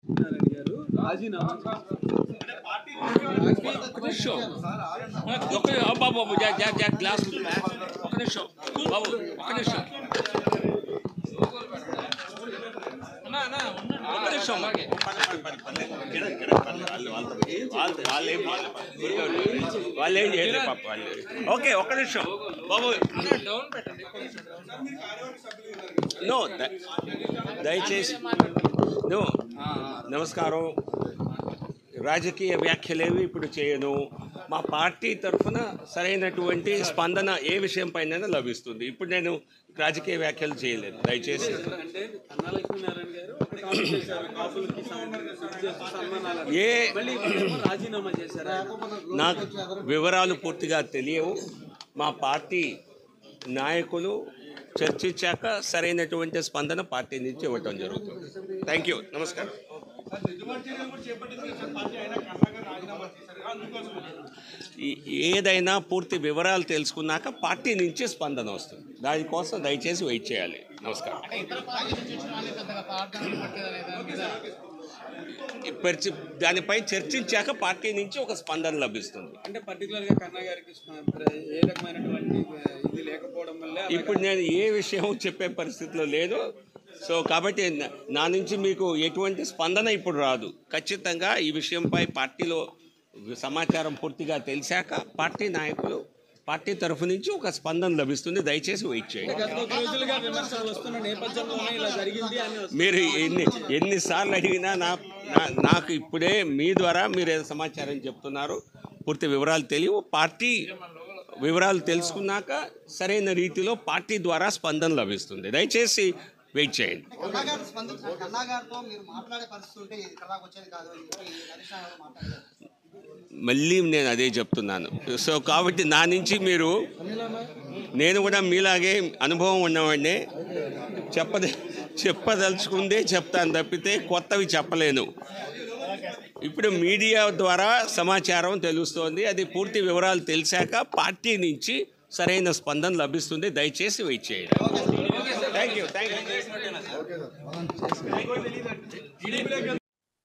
నారాయణ గారు రాజీనామా ఒక నిమిషం ఒక బాబు బాబు జా జా జా గ్లాస్ ఒక నిమిషం బాబు ఒక నిమిషం అన్నా, అన్నా, ఉండండి. ఒక నిమిషం అలాగే వాళ్ళు ఏం చేయలేదు పాప వాళ్ళు ఓకే ఒక్క నిమిషం బాబు అన్నా, డౌన్ పెట్టండి ఒక నిమిషం డౌన్. నో దయచేసి నో నమస్కారం రాజకీయ వ్యాఖ్యలేవి ఇప్పుడు చేయను మా పార్టీ తరఫున సరైనటువంటి స్పందన ఏ విషయం పైన లభిస్తుంది ఇప్పుడు నేను రాజకీయ వ్యాఖ్యలు చేయలేదు దయచేసి అంటే కన్నా లక్ష్మీనారాయణ గారు ఒక కామెంట్ చేశారు కాపులకి సంబంధించి సన్మానాలు ఏ మళ్ళీ ఇప్పుడేమో రాజీనామా చేశారా నాకు వివరాలు పూర్తిగా తెలియవు మా పార్టీ నాయకులు చర్చించాక సరైనటువంటి స్పందన పార్టీ నుంచి ఇవ్వటం జరుగుతుంది థ్యాంక్ యూ నమస్కారం ఈ- ఏదైనా పూర్తి వివరాలు తెలుసుకున్నాక పార్టీ నుంచి స్పందన వస్తుంది దానికోసం దయచేసి వెయిట్ చేయాలి నమస్కారం ఈ పరిచి దానిపై చర్చించాక పార్టీ నుంచి ఒక స్పందన లభిస్తుంది అంటే పర్టికులర్ గా కన్నా గారికి స్ప- ఏ రకమైనటువంటి ఇది లేకపోవడం వల్ల ఇప్పుడు నేను ఏ విషయం చెప్పే పరిస్థితిలో లేదు సో కాబట్టి నా- నా నుంచి మీకు ఎటువంటి స్పందన ఇప్పుడు రాదు ఖచ్చితంగా ఈ విషయంపై పార్టీలో సమాచారం పూర్తిగా తెలిసాక పార్టీ నాయకులు పార్టీ తరఫు నుంచి ఒక స్పందన లభిస్తుంది దయచేసి వెయిట్ చేయండి గత కొద్ది రోజులుగా విమర్శలు వస్తున్న నేపథ్యంలోనే ఇలా జరిగింది అని వస్తుంది. మీరు ఎన్ని ఎన్నిసార్లు అడిగినా నా నా- నాకు ఇప్పుడే మీ ద్వారా మీరు ఏదో సమాచారం చెప్తున్నారు పూర్తి వివరాలు తెలియవు పార్టీ వివరాలు తెలుసుకున్నాక సరైన రీతిలో పార్టీ ద్వారా స్పందన లభిస్తుంది దయచేసి వెయిట్ చేయండి కన్నాగారు స్పందించిన కన్నాగారితో మీరు మాట్లాడే పరిస్థితి ఉంటే ఇక్కడ దాకా వచ్చేది కాదు అని చెప్పి హరీష్ రావు గారు మాట్లాడారు మళ్ళీ నేను అదే చెప్తున్నాను సో కాబట్టి నా నుంచి మీరు నేను కూడా మీలాగే అనుభవం ఉన్నవాడినే చెప్పద చెప్పదలుచుకుందే చెప్తాను తప్పితే కొత్తవి చెప్పలేను ఇప్పుడు మీడియా ద్వారా సమాచారం తెలుస్తోంది అది పూర్తి వివరాలు తెలిసాక పార్టీ నుంచి సరైన స్పందన లభిస్తుంది దయచేసి వెయిట్ చేయండి thank you thank you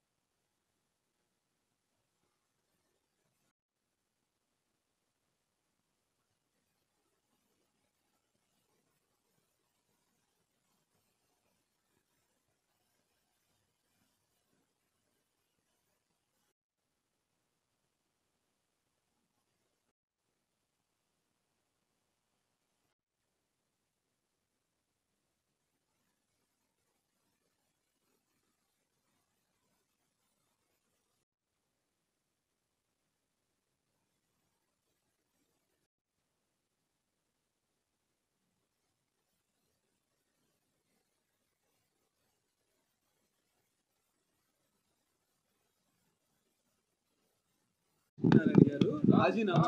Narayana గారు రాజీనామా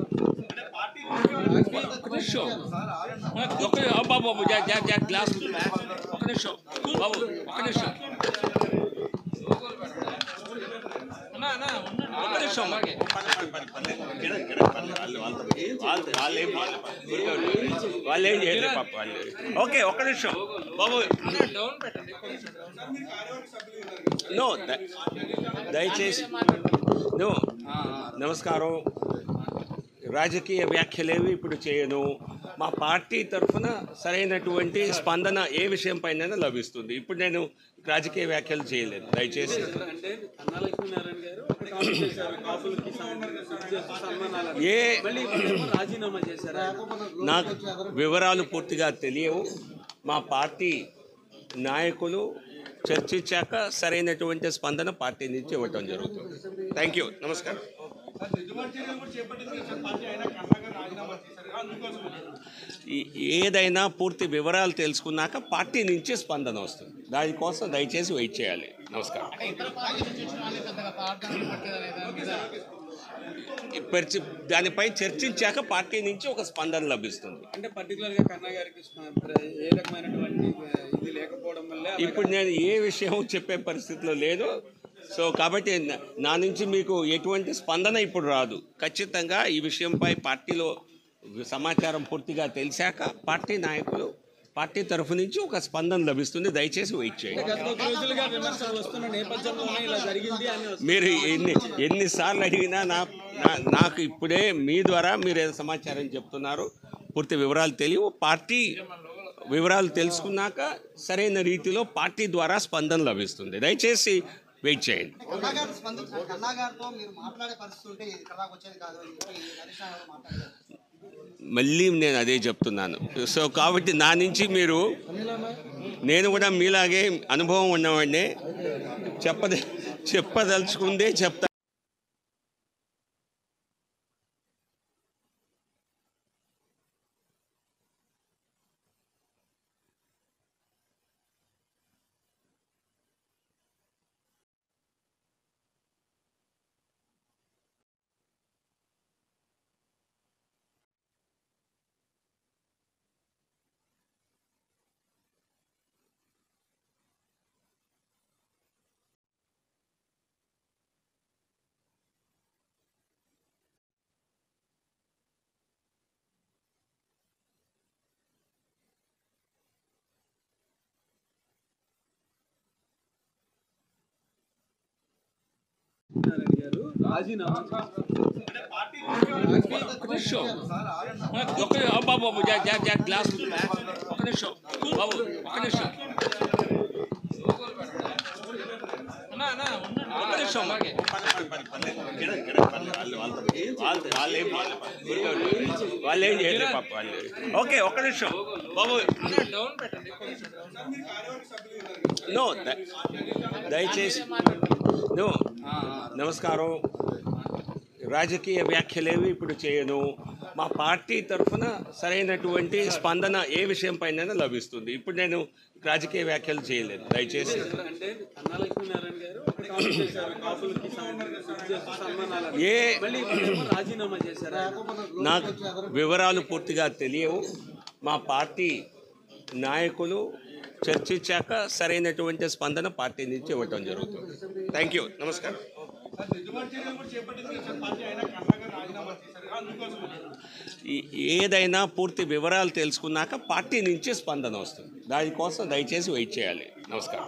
ఒక నిమిషం ఒక బాబు బాబు జా జా జా గ్లాస్ ఒక నిమిషం బాబు ఒక నిమిషం అన్నా, అన్నా, ఉండండి. ఒక నిమిషం అలాగే వాళ్ళు ఏం చేయలేదు పాప వాళ్ళు ఓకే ఒక్క నిమిషం బాబు అన్నా, డౌన్ పెట్టండి ఒక నిమిషం డౌన్. నో దయచేసి నో నమస్కారం రాజకీయ వ్యాఖ్యలేవి ఇప్పుడు చేయను మా పార్టీ తరఫున సరైనటువంటి స్పందన ఏ విషయం పైన లభిస్తుంది ఇప్పుడు నేను రాజకీయ వ్యాఖ్యలు చేయలేదు దయచేసి అంటే కన్నా లక్ష్మీనారాయణ గారు ఒక కామెంట్ చేశారు కాపులకి సంబంధించి సన్మానాలు ఏ మళ్ళీ ఇప్పుడేమో రాజీనామా చేశారా నాకు వివరాలు పూర్తిగా తెలియవు మా పార్టీ నాయకులు చర్చించాక సరైనటువంటి స్పందన పార్టీ నుంచి ఇవ్వటం జరుగుతుంది థ్యాంక్ యూ నమస్కారం ఈ- ఏదైనా పూర్తి వివరాలు తెలుసుకున్నాక పార్టీ నుంచి స్పందన వస్తుంది దానికోసం దయచేసి వెయిట్ చేయాలి నమస్కారం ఈ పరిచి దానిపై చర్చించాక పార్టీ నుంచి ఒక స్పందన లభిస్తుంది అంటే పర్టికులర్ గా కన్నా గారికి స్ప- ఏ రకమైనటువంటి ఇది లేకపోవడం వల్ల ఇప్పుడు నేను ఏ విషయం చెప్పే పరిస్థితిలో లేదు సో కాబట్టి నా- నా నుంచి మీకు ఎటువంటి స్పందన ఇప్పుడు రాదు ఖచ్చితంగా ఈ విషయంపై పార్టీలో సమాచారం పూర్తిగా తెలిసాక పార్టీ నాయకులు పార్టీ తరఫు నుంచి ఒక స్పందన లభిస్తుంది దయచేసి వెయిట్ చేయండి గత కొద్ది రోజులుగా విమర్శలు వస్తున్న నేపథ్యంలోనే ఇలా జరిగింది అని వస్తుంది. మీరు ఎన్ని ఎన్నిసార్లు అడిగినా నా నా- నాకు ఇప్పుడే మీ ద్వారా మీరు ఏదో సమాచారం చెప్తున్నారు పూర్తి వివరాలు తెలియవు పార్టీ వివరాలు తెలుసుకున్నాక సరైన రీతిలో పార్టీ ద్వారా స్పందన లభిస్తుంది దయచేసి వెయిట్ చేయండి కన్నా గారు స్పందించిన కన్నా గారితో మీరు మాట్లాడే పరిస్థితి ఉంటే ఇది ఇక్కడ దాకా వచ్చేది కాదు అని చెప్పి హరీష్ రావు గారు మాట్లాడారు మళ్ళీ నేను అదే చెప్తున్నాను సో కాబట్టి నా నుంచి మీరు నేను కూడా మీలాగే అనుభవం ఉన్నవాడినే చెప్పద చెప్పదలుచుకుందే చెప్తా నారాయణ గారు రాజీనామా ఒక్క నిమిషం ఒక్క బాబు బాబు జా జా జా గ్లాస్ ఒక్క నిమిషం బాబు ఒక్క నిమిషం ఒక్క నిమిషం వాళ్ళు ఏం చేయలేదు పాప వాళ్ళు ఓకే ఒక్క నిమిషం బాబు నో ద- దయచేసి నో నమస్కారం రాజకీయ వ్యాఖ్యలేవి ఇప్పుడు చేయను మా పార్టీ తరఫున సరైనటువంటి స్పందన ఏ విషయం పైన లభిస్తుంది ఇప్పుడు నేను రాజకీయ వ్యాఖ్యలు చేయలేదు దయచేసి అంటే అన్నా లక్ష్మీనారాయణ గారు ఒక కామెంట్ చేశారు కాపులకి సన్మానాలు చేస్తూ సన్మానాలు ఏ మళ్ళీ ఇప్పుడేమో రాజీనామా చేశారు ఆయన. నాకు వివరాలు పూర్తిగా తెలియవు మా పార్టీ నాయకులు చర్చించాక సరైనటువంటి స్పందన పార్టీ నుంచి ఇవ్వటం జరుగుతుంది థ్యాంక్ యూ నమస్కారం ఈ- ఏదైనా పూర్తి వివరాలు తెలుసుకున్నాక పార్టీ నుంచి స్పందన వస్తుంది దానికోసం దయచేసి వెయిట్ చేయాలి నమస్కారం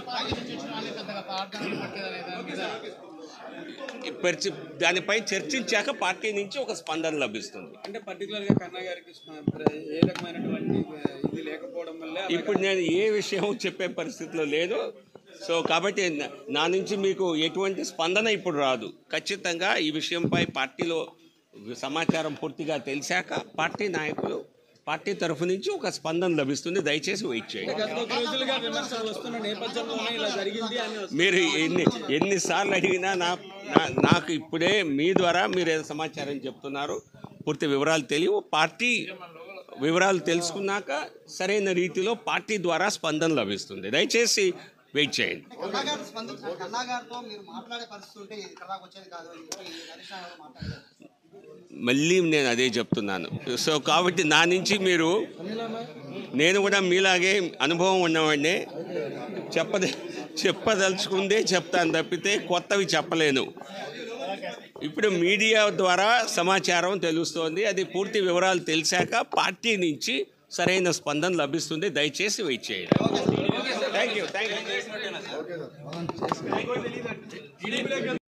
ఈ పరిచి దానిపై చర్చించాక పార్టీ నుంచి ఒక స్పందన లభిస్తుంది అంటే పర్టికులర్ గా కన్నా గారికి స్మ- ప్ర- ఏ రకమైనటువంటి ఆ, ఇది లేకపోవడం వల్ల ఇప్పుడు నేను ఏ విషయం చెప్పే పరిస్థితిలో లేదు సో కాబట్టి నా- నా నుంచి మీకు ఎటువంటి స్పందన ఇప్పుడు రాదు ఖచ్చితంగా ఈ విషయంపై పార్టీలో సమాచారం పూర్తిగా తెలిసాక పార్టీ నాయకులు పార్టీ తరఫు నుంచి ఒక స్పందన లభిస్తుంది దయచేసి వెయిట్ చేయండి గత కొద్ది రోజులుగా విమర్శలు వస్తున్న నేపథ్యంలోనే ఇలా జరిగింది అని వస్తుంది. మీరు ఎన్ని ఎన్నిసార్లు అడిగినా నా నా- నాకు ఇప్పుడే మీ ద్వారా మీరు ఏదో సమాచారం చెప్తున్నారు పూర్తి వివరాలు తెలియవు పార్టీ వివరాలు తెలుసుకున్నాక సరైన రీతిలో పార్టీ ద్వారా స్పందన లభిస్తుంది దయచేసి వెయిట్ చేయండి కన్నా గారు స్పందించిన కన్నా గారితో మీరు మాట్లాడే పరిస్థితి ఉంటే ఇది ఇక్కడ దాకా వచ్చేది కాదు అని చెప్పి హరీష్ రావు గారు మాట్లాడారు మళ్ళీ నేను అదే చెప్తున్నాను సో కాబట్టి నా నుంచి మీరు నేను కూడా మీలాగే అనుభవం ఉన్నవాడినే చెప్పద చెప్పదలుచుకుందే చెప్తాను తప్పితే కొత్తవి చెప్పలేను ఇప్పుడు మీడియా ద్వారా సమాచారం తెలుస్తోంది అది పూర్తి వివరాలు తెలిసాక పార్టీ నుంచి సరైన స్పందన లభిస్తుంది దయచేసి వెయిట్ చేయండి థ్యాంక్ యూ థ్యాంక్ యూ